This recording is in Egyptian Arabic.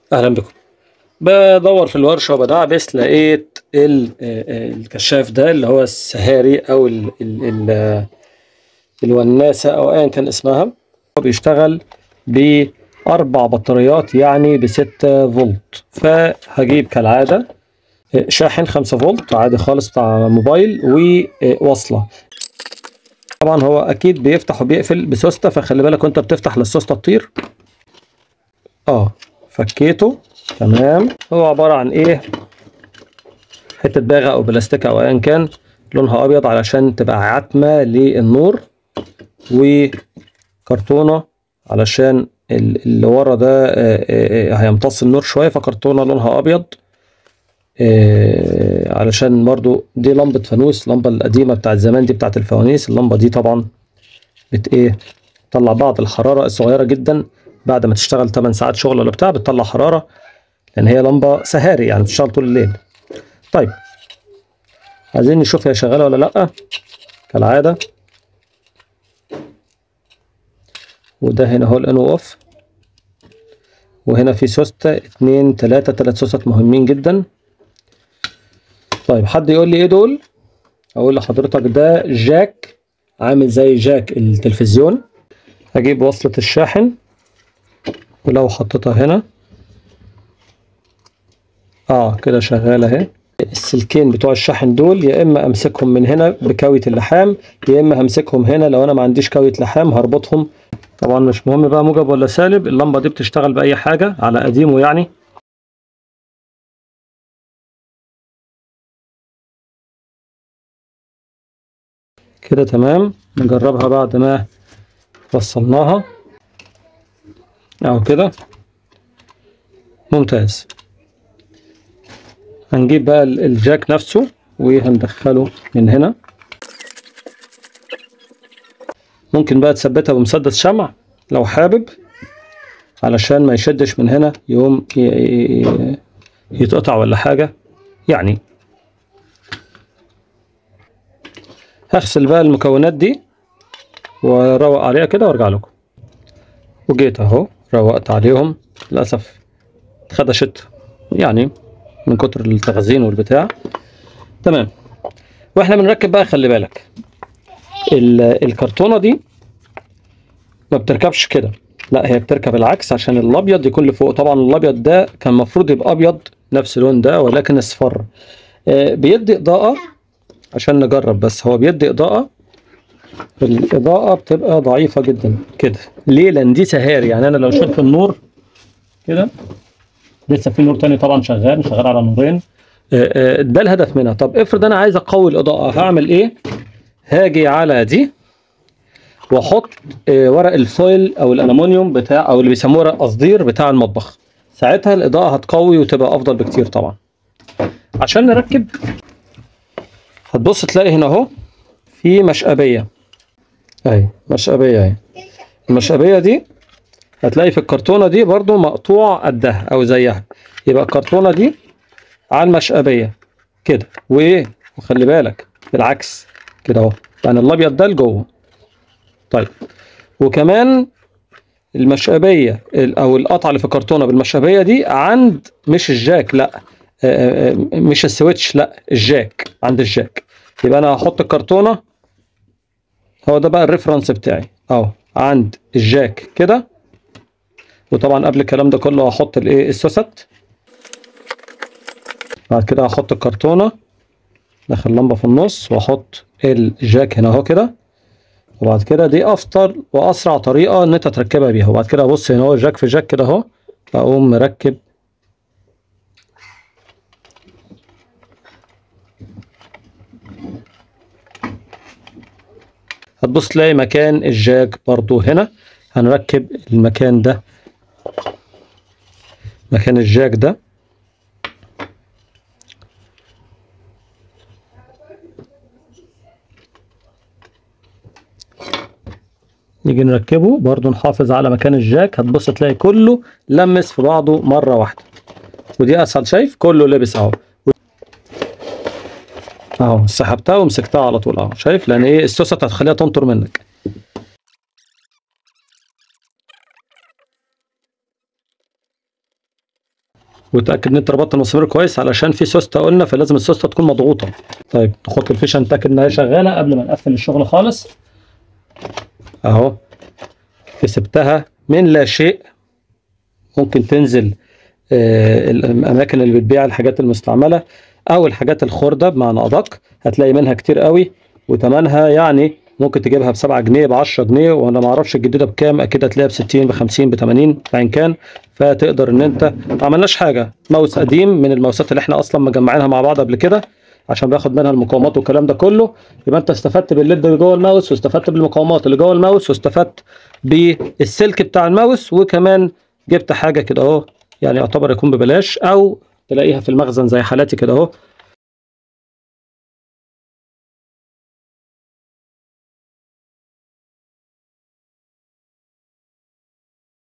اهلا بكم بدور في الورشه وبدعبس لقيت ال- آه، آه، الكشاف ده اللي هو السهاري او ال ال ال الوناسه او ايا كان اسمها هو بيشتغل باربع بطاريات يعني بستة فولت فهجيب كالعاده آه، شاحن 5 فولت عادي خالص بتاع موبايل ووصله طبعا هو اكيد بيفتح وبيقفل بسوسته فخلي بالك وانت بتفتح للسوسته تطير اه فكيته تمام هو عبارة عن ايه حتة باغة او بلاستيكة او ايا كان لونها ابيض علشان تبقى عتمة للنور وكرتونة علشان ال- اللي ورا ده آه، آه، آه، هيمتص النور شوية فكرتونة لونها ابيض آه، علشان برضو دي لمبة فانوس اللمبة القديمة بتاعت زمان دي بتاعت الفوانيس اللمبة دي طبعا بت ايه تطلع بعض الحرارة الصغيرة جدا بعد ما تشتغل 8 ساعات شغل ولا بتاع بتطلع حرارة لأن هي لمبة سهاري يعني بتشتغل طول الليل طيب عايزين نشوف هي شغالة ولا لأ كالعادة وده هنا هو الان اوف وهنا في سوستة اتنين تلاتة تلات سوست مهمين جدا طيب حد يقول لي ايه دول اقول لحضرتك ده جاك عامل زي جاك التلفزيون هجيب وصلة الشاحن ولو حطيتها هنا اه كده شغالة اهي السلكين بتوع الشاحن دول يا اما امسكهم من هنا بكاوية اللحام يا اما همسكهم هنا لو انا ما عنديش كاوية لحام هربطهم طبعا مش مهم بقى موجب ولا سالب اللمبة دي بتشتغل بأي حاجة على قديمه يعني كده تمام نجربها بعد ما وصلناها اهو كده ممتاز هنجيب بقى ال- الجاك نفسه وهندخله من هنا ممكن بقى تثبتها بمسدس شمع لو حابب علشان ما يشدش من هنا يقوم ي- ي- يتقطع ولا حاجة يعني هغسل بقى المكونات دي واروق عليها كده وارجع لكم وجيت اهو روقت عليهم للاسف اتخدشت يعني من كتر التخزين والبتاع تمام واحنا بنركب بقى خلي بالك ال- الكرتونه دي ما بتركبش كده لا هي بتركب العكس عشان الابيض يكون لفوق طبعا الابيض ده كان المفروض يبقى ابيض نفس اللون ده ولكن اصفر آه، بيدي اضاءه عشان نجرب بس هو بيدي اضاءه الاضاءه بتبقى ضعيفه جدا كده ليه لان دي سهاري يعني انا لو شلت النور كده لسه في نور تاني طبعا شغال شغال على نورين آه، آه، ده الهدف منها طب افرض انا عايز اقوي الاضاءه هعمل ايه هاجي على دي واحط آه، ورق الفويل او الالومنيوم بتاع او اللي بيسموه ورق قصدير بتاع المطبخ ساعتها الاضاءه هتقوي وتبقى افضل بكتير طبعا عشان نركب هتبص تلاقي هنا اهو في مشقبيه اهي مشقبيه اهي المشقبيه دي هتلاقي في الكرتونه دي برضو مقطوع قدها او زيها يبقى الكرتونه دي على المشقبيه كده وايه وخلي بالك بالعكس كده اهو يعني الابيض ده لجوه طيب وكمان المشقبيه ال- او القطعه اللي في الكرتونه بالمشقبيه دي عند مش الجاك لا آه، آه، مش السويتش لا الجاك عند الجاك يبقى انا هحط الكرتونه هو ده بقى الريفرنس بتاعي اهو عند الجاك كده وطبعا قبل الكلام ده كله هحط الايه السوست بعد كده هحط الكرتونه داخل اللمبه في النص واحط الجاك هنا اهو كده وبعد كده دي افضل واسرع طريقه ان انت تركبها بيها وبعد كده ابص هنا اهو جاك في جاك كده اهو اقوم مركب هتبص تلاقي مكان الجاك برضو هنا هنركب المكان ده مكان الجاك ده نيجي نركبه برضو نحافظ على مكان الجاك هتبص تلاقي كله لمس في بعضه مرة واحدة ودي اسهل شايف كله لبس اهو اهو سحبتها ومسكتها على طول اهو شايف لان ايه السوسه هتخليها تنطر منك وتاكد ان انت ربطت المسامير كويس علشان في سوسته قلنا فلازم السوسته تكون مضغوطه طيب نحط الفيشه نتاكد انها شغاله قبل ما نقفل الشغل خالص اهو كسبتها من لا شيء ممكن تنزل آه، الاماكن اللي بتبيع الحاجات المستعمله او الحاجات الخرده بمعنى ادق هتلاقي منها كتير قوي وتمنها يعني ممكن تجيبها ب 7 جنيه ب 10 جنيه وانا ما اعرفش الجديده بكام اكيد هتلاقيها ب 60 ب 50 ب 80 ايا كان فتقدر ان انت ما عملناش حاجه ماوس قديم من الماوسات اللي احنا اصلا مجمعينها مع بعض قبل كده عشان بياخد منها المقاومات والكلام ده كله يبقى انت استفدت بالليد اللي جوه الماوس واستفدت بالمقاومات اللي جوه الماوس واستفدت بالسلك بتاع الماوس وكمان جبت حاجه كده اهو يعني يعتبر يكون ببلاش او تلاقيها في المخزن زي حالاتي كده اهو